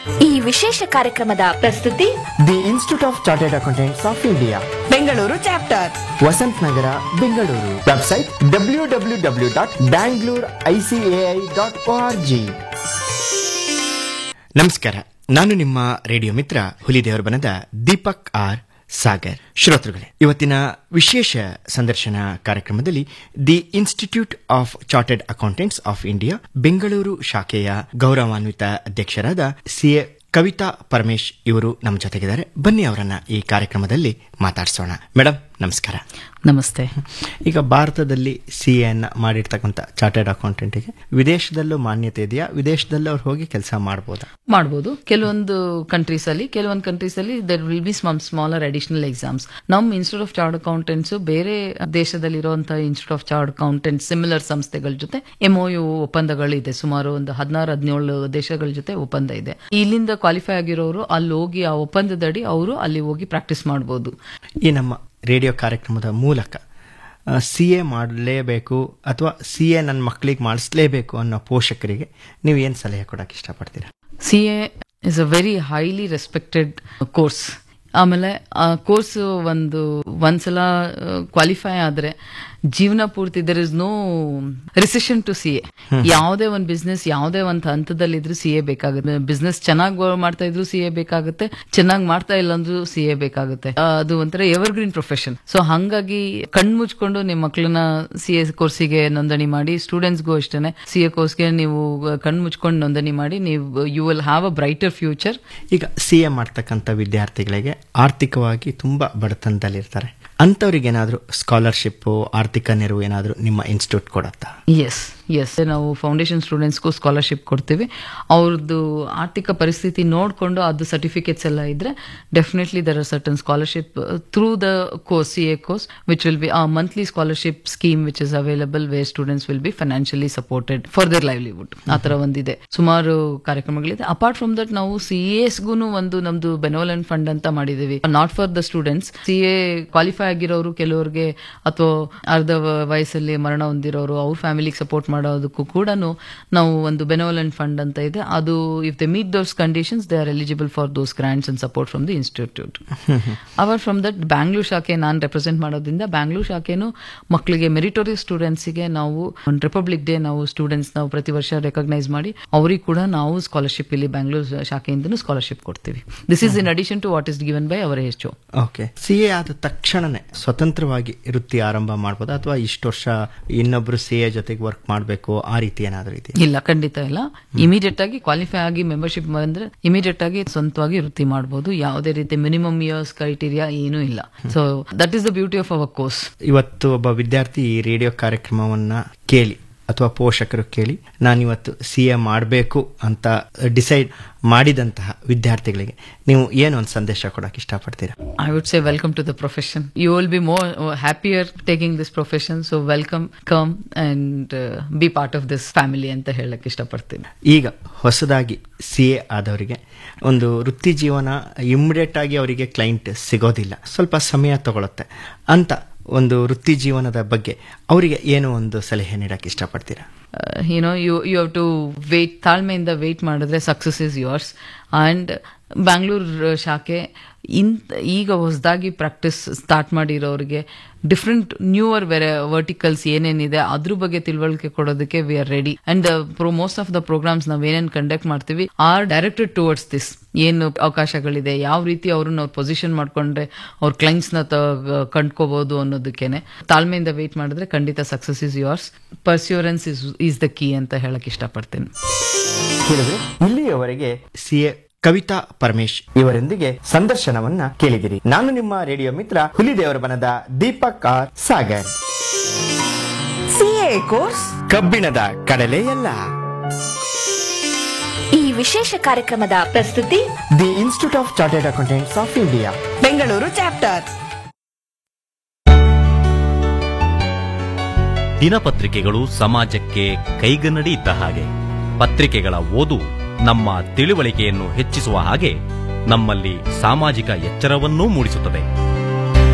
ಈ ವಿಶೇಷ ಕಾರ್ಯಕ್ರಮದ ಪ್ರಸ್ತುತಿ the institute of chartered accountants of India Bengaluru chapter Vasanth Nagar Bengaluru website W W W dot Bangalore ICAI dot O R G ನಮಸ್ಕಾರ ನಾನು ನಿಮ್ಮ ರೇಡಿಯೋ ಮಿತ್ರ ಹುಲಿದೇವರ ಬನದ ದೀಪಕ್ ಆರ್ ಸಾಗರ್ ಶ್ರೋತೃಗಳೇ ಇವತ್ತಿನ ವಿಶೇಷ ಸಂದರ್ಶನ ಕಾರ್ಯಕ್ರಮದಲ್ಲಿ the institute of chartered accountants of India Bengaluru ಶಾಖೆಯ ಗೌರವಾನ್ವಿತ ಅಧ್ಯಕ್ಷರಾದ ಸಿಎ ಕವಿತಾ ಪರಮೇಶ್ ಇವರು ನಮ್ಮ ಜೊತೆಗಿದ್ದಾರೆ ಬನ್ನಿ ಅವರನ್ನ ಈ ಕಾರ್ಯಕ್ರಮದಲ್ಲಿ ಮಾತಾಡಿಸೋಣ ಮೇಡಮ್ ನಮಸ್ಕಾರ ನಮಸ್ತೆ ಈಗ ಭಾರತದಲ್ಲಿ ಸಿ ಎನ್ನ ಮಾಡಿರ್ತಕ್ಕಂಥ ಚಾರ್ಟೆಡ್ ಅಕೌಂಟೆಂಟ್ಗೆ ವಿದೇಶದಲ್ಲೂ ಮಾನ್ಯತೆ ಇದೆಯಾ ವಿದೇಶದಲ್ಲೂ ಅವ್ರು ಹೋಗಿ ಕೆಲಸ ಮಾಡ್ಬೋದಾ ಮಾಡ್ಬೋದು ಕೆಲವೊಂದು ಕಂಟ್ರೀಸ್ ಅಲ್ಲಿ ಕೆಲವೊಂದು ಕಂಟ್ರೀಸ್ ಅಲ್ಲಿ there will be small smaller additional exams ನಮ್ಮ ಇನ್ಸ್ಟಿಟ್ಯೂಟ್ ಆಫ್ ಚಾರ್ಡ್ ಅಕೌಂಟೆಂಟ್ಸ್ ಬೇರೆ ದೇಶದಲ್ಲಿರುವಂತಹ institute of chartered accountants similar ಸಂಸ್ಥೆಗಳ ಜೊತೆ ಎಂಒಯು ಒಪ್ಪಂದಗಳಿದೆ ಸುಮಾರು ಒಂದು ಹದಿನಾರು ಹದಿನೇಳು ದೇಶಗಳ ಜೊತೆ ಒಪ್ಪಂದ ಇದೆ ಇಲ್ಲಿಂದ ಕ್ವಾಲಿಫೈ ಆಗಿರೋರು ಅಲ್ಲಿ ಹೋಗಿ ಆ ಒಪ್ಪಂದದಡಿ ಅವರು ಅಲ್ಲಿ ಹೋಗಿ ಪ್ರಾಕ್ಟೀಸ್ ಮಾಡ್ಬೋದು ಈ ನಮ್ಮ ರೇಡಿಯೋ ಕಾರ್ಯಕ್ರಮದ ಮೂಲಕ ಸಿ ಎ ಮಾಡಲೇಬೇಕು ಅಥವಾ ಸಿ ಎ ನನ್ನ ಮಕ್ಕಳಿಗೆ ಮಾಡಿಸ್ಲೇಬೇಕು ಅನ್ನೋ ಪೋಷಕರಿಗೆ ನೀವು ಏನು ಸಲಹೆ ಕೊಡಕ್ಕೆ ಇಷ್ಟಪಡ್ತೀರಾ C A is a very highly respected course ಆಮೇಲೆ ಆ ಕೋರ್ಸ್ ಒಂದು ಒಂದ್ಸಲ ಕ್ವಾಲಿಫೈ ಆದ್ರೆ ಜೀವನ ಪೂರ್ತಿ there is no recession to C A ಯಾವುದೇ ಒಂದು ಬಿಸ್ನೆಸ್ ಯಾವುದೇ ಒಂದು ಹಂತದಲ್ಲಿ ಇದ್ರೂ ಸಿ ಎ ಬೇಕಾಗುತ್ತೆ ಬಿಸ್ನೆಸ್ ಚೆನ್ನಾಗಿ ಮಾಡ್ತಾ ಇದ್ರು ಸಿ ಎ ಬೇಕಾಗುತ್ತೆ ಚೆನ್ನಾಗಿ ಮಾಡ್ತಾ ಇಲ್ಲ ಅಂದ್ರೂ ಸಿ ಎ ಬೇಕಾಗುತ್ತೆ ಆ, ಅದು ಒಂಥರ ಎವರ್ಗ್ರೀನ್ ಪ್ರೊಫೆಷನ್ ಸೊ ಹಂಗಾಗಿ ಕಣ್ ಮುಚ್ಕೊಂಡು ನಿಮ್ಮ ಮಕ್ಕಳನ್ನ ಸಿ ಎ ಕೋರ್ಸಿಗೆ ನೋಂದಣಿ ಮಾಡಿ ಸ್ಟೂಡೆಂಟ್ಸ್ಗೂ ಅಷ್ಟೇ ಸಿ ಎ ಕೋರ್ಸ್ಗೆ ನೀವು ಕಣ್ ಮುಚ್ಕೊಂಡು ನೋಂದಣಿ ಮಾಡಿ ನೀವು you will have a brighter future ಈಗ ಸಿ ಎ ಮಾಡ್ತಕ್ಕಂಥ ವಿದ್ಯಾರ್ಥಿಗಳಿಗೆ ಆರ್ಥಿಕವಾಗಿ ತುಂಬ ಬಡತನದಲ್ಲಿರ್ತಾರೆ ಅಂಥವ್ರಿಗೆ ಏನಾದರೂ ಸ್ಕಾಲರ್ಶಿಪ್ಪು ಆರ್ಥಿಕ ನೆರವು ಏನಾದರೂ ನಿಮ್ಮ ಇನ್ಸ್ಟಿಟ್ಯೂಟ್ ಕೊಡುತ್ತಾ ಎಸ್ ಎಸ್ ನಾವು ಫೌಂಡೇಶನ್ ಸ್ಟೂಡೆಂಟ್ಸ್ಗೂ ಸ್ಕಾಲರ್ಶಿಪ್ ಕೊಡ್ತೀವಿ ಅವ್ರದ್ದು ಆರ್ಥಿಕ ಪರಿಸ್ಥಿತಿ ನೋಡಿಕೊಂಡು ಅದು ಸರ್ಟಿಫಿಕೇಟ್ಸ್ ಎಲ್ಲ ಇದ್ರೆ definitely there are certain scholarship through the course C A course which will be a monthly scholarship scheme which is available where students will be financially supported for their livelihood ಆ ಥರ ಒಂದಿದೆ ಸುಮಾರು ಕಾರ್ಯಕ್ರಮಗಳಿದೆ apart from that ನಾವು C ಎಸ್ಗೂ ಒಂದು ನಮ್ದು benevolent fund ಅಂತ ಮಾಡಿದೀವಿ not for the students C A qualify ಆಗಿರೋರು ಕೆಲವರಿಗೆ ಅಥವಾ ಅರ್ಧ ವ- ವಯಸ್ಸಲ್ಲಿ ಮರಣ ಹೊಂದಿರೋರು ಅವ್ರ ಫ್ಯಾಮಿಲಿಗೆ ಸಪೋರ್ಟ್ ಮಾಡೋದಕ್ಕೂ ಕೂಡ ನಾವು ಒಂದು ಬೆನೋಲೆಂಟ್ ಫಂಡ್ ಅಂತ ಇದೆ ಅದು if they meet those conditions they are eligible for those grants and support from the institute our from that Bangalore ಶಾಖೆ ನಾನು ರೆಪ್ರೆಸೆಂಟ್ ಮಾಡೋದ್ರಿಂದ ಬ್ಯಾಂಗ್ಳೂರ್ ಶಾಖೆನು ಮಕ್ಕಳಿಗೆ ಮೆರಿಟೋರಿಯಸ್ ಸ್ಟೂಡೆಂಟ್ಸಿಗೆ ನಾವು ಒಂದು ರಿಪಬ್ಲಿಕ್ ಡೇ ನಾವು ಸ್ಟೂಡೆಂಟ್ಸ್ ನಾವು ಪ್ರತಿ ವರ್ಷ ರೆಕಗ್ನೈಸ್ ಮಾಡಿ ಅವ್ರಿಗೆ ಕೂಡ ನಾವು ಸ್ಕಾಲರ್ಶಿಪ್ ಇಲ್ಲಿ ಬ್ಯಾಂಗ್ಳೂರ್ ಶಾಖೆಯಿಂದನೂ ಸ್ಕಾಲರ್ಶಿಪ್ ಕೊಡ್ತೀವಿ this is in addition to what is given by our H okay C A ಆದ ತಕ್ಷಣನೇ ಸ್ವತಂತ್ರವಾಗಿ ವೃತ್ತಿ ಆರಂಭ ಮಾಡ್ಬೋದಾ ಅಥವಾ ಇಷ್ಟು ವರ್ಷ ಇನ್ನೊಬ್ರು ಸಿ ಎ ಜೊತೆಗೆ ವರ್ಕ್ ಮಾಡಬೇಕು ಆ ರೀತಿ ಏನಾದರೂ ಇದೆಯಾ ಇಲ್ಲ ಖಂಡಿತ ಇಲ್ಲ ಇಮಿಡಿಯೇಟ್ ಆಗಿ ಕ್ವಾಲಿಫೈ ಆಗಿ ಮೆಂಬರ್ಶಿಪ್ ಬಂದ್ರೆ ಇಮಿಡಿಯೇಟ್ ಆಗಿ ಸ್ವಂತವಾಗಿ ವೃತ್ತಿ ಮಾಡಬಹುದು ಯಾವುದೇ ರೀತಿ ಮಿನಿಮಮ್ ಇಯರ್ಸ್ ಕ್ರೈಟೀರಿಯಾ ಏನೂ ಇಲ್ಲ so that is the beauty of our course ಇವತ್ತು ಒಬ್ಬ ವಿದ್ಯಾರ್ಥಿ ಈ ರೇಡಿಯೋ ಕಾರ್ಯಕ್ರಮವನ್ನ ಕೇಳಿ ಅಥವಾ ಪೋಷಕರು ಕೇಳಿ ನಾನಿವತ್ತು ಸಿ ಎ ಮಾಡಬೇಕು ಅಂತ ಡಿಸೈಡ್ ಮಾಡಿದಂತಹ ವಿದ್ಯಾರ್ಥಿಗಳಿಗೆ ನೀವು ಏನು ಒಂದು ಸಂದೇಶ ಕೊಡಕ್ಕೆ ಇಷ್ಟಪಡ್ತೀರಾ I would say welcome to the profession you will be more happier taking this profession so welcome come and be part of this family ಅಂತ ಹೇಳಕ್ ಇಷ್ಟಪಡ್ತೀನಿ ಈಗ ಹೊಸದಾಗಿ ಸಿ ಎ ಆದವರಿಗೆ ಒಂದು ವೃತ್ತಿ ಜೀವನ ಇಮ್ಮಿಡಿಯೇಟ್ ಆಗಿ ಅವರಿಗೆ ಕ್ಲೈಂಟ್ ಸಿಗೋದಿಲ್ಲ ಸ್ವಲ್ಪ ಸಮಯ ತಗೊಳುತ್ತೆ ಅಂತ ಒಂದು ವೃತ್ತಿ ಜೀವನದ ಬಗ್ಗೆ ಅವರಿಗೆ ಏನು ಒಂದು ಸಲಹೆ ನೀಡಕ್ಕೆ ಇಷ್ಟಪಡ್ತೀರಾ you know you you have to wait ತಾಳ್ಮೆಯಿಂದ ವೇಟ್ ಮಾಡಿದ್ರೆ success is yours and Bangalore ಶಾಖೆ ಇಂತ ಈಗ ಹೊಸದಾಗಿ ಪ್ರಾಕ್ಟೀಸ್ ಸ್ಟಾರ್ಟ್ ಮಾಡಿರೋರಿಗೆ ಡಿಫ್ರೆಂಟ್ ನ್ಯೂವರ್ ಬೇರೆ ವರ್ಟಿಕಲ್ಸ್ ಏನೇನಿದೆ ಅದ್ರ ಬಗ್ಗೆ ತಿಳುವಳಿಕೆ ಕೊಡೋದಕ್ಕೆ we are ready and pro most of the programs ನಾವು ಏನೇನು ಕಂಡಕ್ಟ್ ಮಾಡ್ತೀವಿ ಆರ್ ಡೈರೆಕ್ಟೆಡ್ ಟುವರ್ಡ್ಸ್ ದಿಸ್ ಏನು ಅವಕಾಶಗಳಿದೆ ಯಾವ ರೀತಿ ಅವ್ರನ್ನ ಅವ್ರು ಪೊಸಿಷನ್ ಮಾಡ್ಕೊಂಡ್ರೆ ಅವ್ರ ಕ್ಲೈಂಟ್ಸ್ನ ತ ಕಂಡ್ಕೋಬಹುದು ಅನ್ನೋದಕ್ಕೇನೆ ತಾಳ್ಮೆಯಿಂದ ವೇಟ್ ಮಾಡಿದ್ರೆ ಖಂಡಿತ success is yours perseverance is is the key ಅಂತ ಹೇಳಕ್ ಇಷ್ಟಪಡ್ತೀನಿ ಕೇಳಿದ್ರೆ ಇಲ್ಲಿಯವರೆಗೆ ಸಿ ಎ ಕವಿತಾ ಪರಮೇಶ್ ಇವರೊಂದಿಗೆ ಸಂದರ್ಶನವನ್ನ ಕೇಳಿದಿರಿ ನಾನು ನಿಮ್ಮ ರೇಡಿಯೋ ಮಿತ್ರ ಹುಲಿದೇವರ ಬನದ Deepak R Sagar CA course ಕಬ್ಬಿಣದ ಕಡಲೆಯಲ್ಲ ಈ ವಿಶೇಷ ಕಾರ್ಯಕ್ರಮದ ಪ್ರಸ್ತುತಿ the institute of chartered accountants of India Bengaluru chapter ದಿನಪತ್ರಿಕೆಗಳು ಸಮಾಜಕ್ಕೆ ಕೈಗನ್ನಡಿ ಇದ್ದ ಹಾಗೆ ಪತ್ರಿಕೆಗಳ ಓದು ನಮ್ಮ ತಿಳುವಳಿಕೆಯನ್ನು ಹೆಚ್ಚಿಸುವ ಹಾಗೆ ನಮ್ಮಲ್ಲಿ ಸಾಮಾಜಿಕ ಎಚ್ಚರವನ್ನೂ ಮೂಡಿಸುತ್ತದೆ